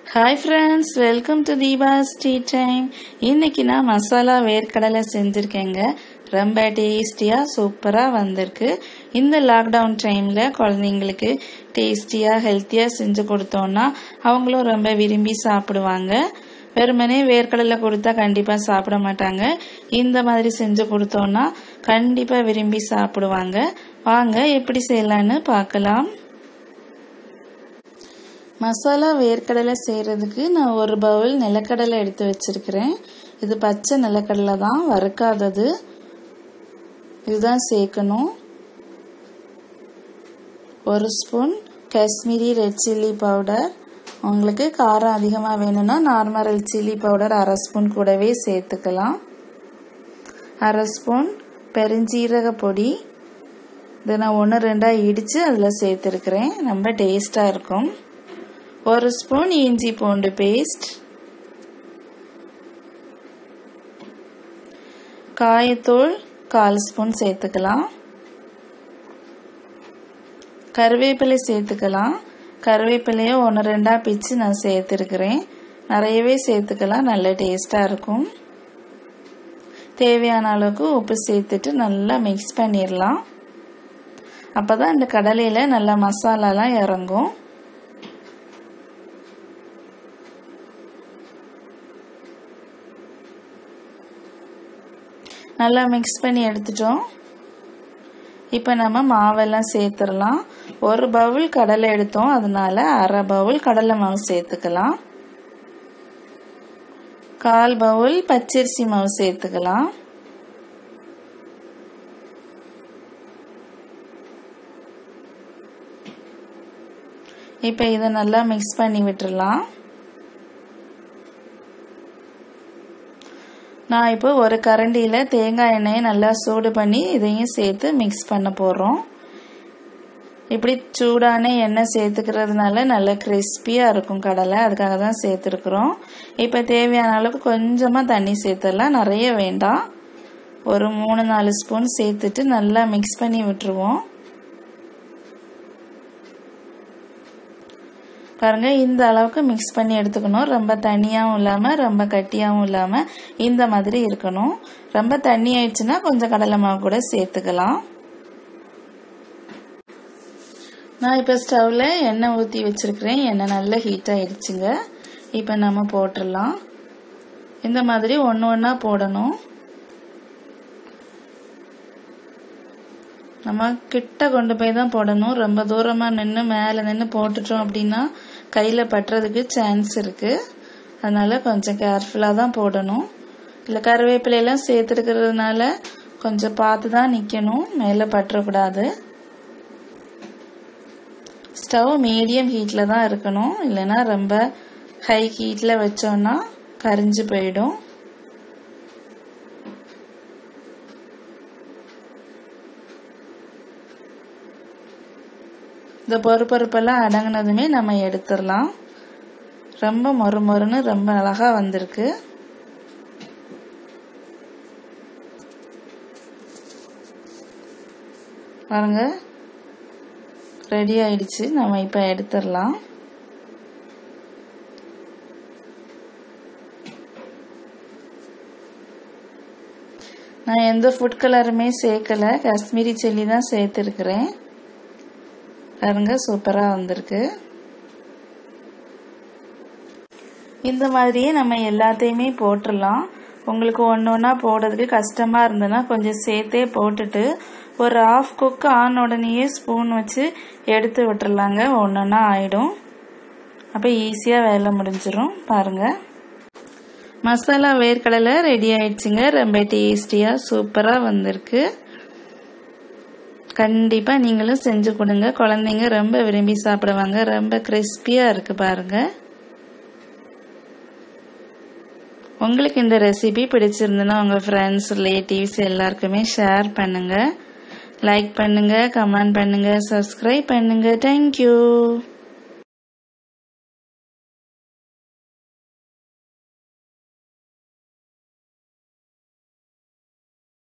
hi friends welcome to Deepa's tea time இன்னைக்கு நான் மசாலா வேர்க்கடலை செஞ்சுருக்கேங்க ரொம்ப டேஸ்டியாக சூப்பராக வந்திருக்கு இந்த லாக்டவுன் டைமில் குழந்தைங்களுக்கு டேஸ்டியாக ஹெல்த்தியாக செஞ்சு கொடுத்தோன்னா அவங்களும் ரொம்ப விரும்பி சாப்பிடுவாங்க வெறுமனே வேர்க்கடலை கொடுத்தா கண்டிப்பாக சாப்பிட மாட்டாங்க இந்த மாதிரி செஞ்சு கொடுத்தோன்னா கண்டிப்பாக விரும்பி சாப்பிடுவாங்க வாங்க எப்படி செய்யலான்னு பார்க்கலாம் மசாலா வேர்க்கடலை செய்கிறதுக்கு நான் ஒரு பவுல் நிலக்கடலை எடுத்து வச்சிருக்கிறேன் இது பச்சை நிலக்கடலை தான் வறுக்காதது இதுதான் சேர்க்கணும் ஒரு spoon Kashmiri red chilli powder உங்களுக்கு காரம் அதிகமாக வேணும்னா நார்மல் ரெட் சில்லி பவுடர் அரை ஸ்பூன் கூடவே சேர்த்துக்கலாம் அரை ஸ்பூன் பெருஞ்சீரக பொடி இதை நான் ஒன்று ரெண்டாக இடித்து அதில் சேர்த்துருக்கிறேன் ரொம்ப டேஸ்ட்டாக இருக்கும் ஒரு ஸ்பூன் இஞ்சி பூண்டு பேஸ்ட் காயத்தூள் கால் ஸ்பூன் சேர்த்துக்கலாம் கருவேப்பிலை சேர்த்துக்கலாம் கருவேப்பிலையை ஒன்று ரெண்டாக பிச்சு நான் சேர்த்துருக்கிறேன் நிறையவே சேர்த்துக்கலாம் நல்ல டேஸ்ட்டாக இருக்கும் தேவையான அளவுக்கு உப்பு சேர்த்துட்டு நல்லா மிக்ஸ் பண்ணிடலாம் அப்போ தான் இந்த கடலையில் நல்லா மசாலாலாம் இறங்கும் நல்லா மிக்ஸ் பண்ணி எடுத்துட்டோம் இப்போ நம்ம மாவெல்லாம் சேர்த்துடலாம் ஒரு பவுல் கடலை எடுத்தோம் அதனால அரை பவுல் கடலை மாவு சேர்த்துக்கலாம் கால் பவுல் பச்சரிசி மாவு சேர்த்துக்கலாம் இப்போ இதை நல்லா மிக்ஸ் பண்ணி விட்டுறலாம் நான் இப்போ ஒரு கரண்டியில் தேங்காய் எண்ணெயை நல்லா சூடு பண்ணி இதையும் சேர்த்து மிக்ஸ் பண்ண போகிறோம் இப்படி சூடான எண்ணெய் சேர்த்துக்கிறதுனால நல்லா கிறிஸ்பியாக இருக்கும் கடலை அதுக்காக தான் சேர்த்துருக்குறோம் இப்போ தேவையான அளவுக்கு கொஞ்சமாக தண்ணி சேர்த்துடலாம் நிறைய வேண்டாம் ஒரு மூணு நாலு ஸ்பூன் சேர்த்துட்டு நல்லா மிக்ஸ் பண்ணி விட்டுருவோம் பாருங்கள் இந்த அளவுக்கு மிக்ஸ் பண்ணி எடுத்துக்கணும் ரொம்ப தண்ணியாகவும் இல்லாமல் ரொம்ப கட்டியாகவும் இல்லாமல் இந்த மாதிரி இருக்கணும் ரொம்ப தண்ணி ஆயிடுச்சுன்னா கொஞ்சம் கடலை மாவு கூட சேர்த்துக்கலாம் நான் இப்போ ஸ்டவ்வில் எண்ணெய் ஊற்றி வச்சுருக்கிறேன் எண்ணெய் நல்லா ஹீட் ஆகிடுச்சுங்க இப்போ நம்ம போட்டுடலாம் இந்த மாதிரி ஒன்று ஒன்றா போடணும் நம்ம கிட்ட கொண்டு போய் தான் போடணும் ரொம்ப தூரமாக நின்று மேலே நின்று போட்டுட்டோம் அப்படின்னா கையில் பட்டுறதுக்கு சான்ஸ் இருக்குது அதனால் கொஞ்சம் கேர்ஃபுல்லாக தான் போடணும் இல்லை கருவேப்பிலையெல்லாம் சேர்த்துருக்கிறதுனால கொஞ்சம் பார்த்து தான் நிற்கணும் மேலே பற்றக்கூடாது ஸ்டவ் மீடியம் ஹீட்டில் தான் இருக்கணும் இல்லைன்னா ரொம்ப ஹை ஹீட்டில் வச்சோன்னா கரிஞ்சு போயிடும் இந்த பொறுப்பொறுப்பெல்லாம் அடங்கினதுமே நம்ம எடுத்துடலாம் ரொம்ப மொறு மொறுன்னு ரொம்ப அழகாக வந்திருக்கு பாருங்க ரெடி ஆயிடுச்சு நம்ம இப்போ எடுத்துடலாம் நான் எந்த ஃபுட் கலருமே சேர்க்கலை காஷ்மீரி சில்லி தான் சேர்த்துருக்குறேன் பாருங்க சூப்பராக வந்திருக்கு இந்த மாதிரியே நம்ம எல்லாத்தையுமே போட்டுடலாம் உங்களுக்கு ஒன்று ஒன்றா போடுறதுக்கு கஷ்டமாக இருந்ததுன்னா கொஞ்சம் சேர்த்தே போட்டுட்டு ஒரு ஆஃப் குக் ஆன உடனேயே ஸ்பூன் வச்சு எடுத்து விட்டுறலாங்க ஒன்று ஒன்றா ஆயிடும் அப்போ ஈஸியாக வேலை முடிஞ்சிடும் பாருங்கள் மசாலா வேர்க்கடலை ரெடி ஆயிடுச்சுங்க ரொம்ப டேஸ்டியாக சூப்பராக வந்திருக்கு கண்டிப்பாக நீங்களும் செஞ்சு கொடுங்க குழந்தைங்க ரொம்ப விரும்பி சாப்பிடுவாங்க ரொம்ப கிறிஸ்பியாக இருக்குது பாருங்கள் உங்களுக்கு இந்த ரெசிபி பிடிச்சிருந்துன்னா உங்கள் ஃப்ரெண்ட்ஸ் ரிலேட்டிவ்ஸ் எல்லாருக்குமே ஷேர் பண்ணுங்கள் லைக் பண்ணுங்கள் கமெண்ட் பண்ணுங்கள் சப்ஸ்கிரைப் பண்ணுங்கள் தேங்க்யூ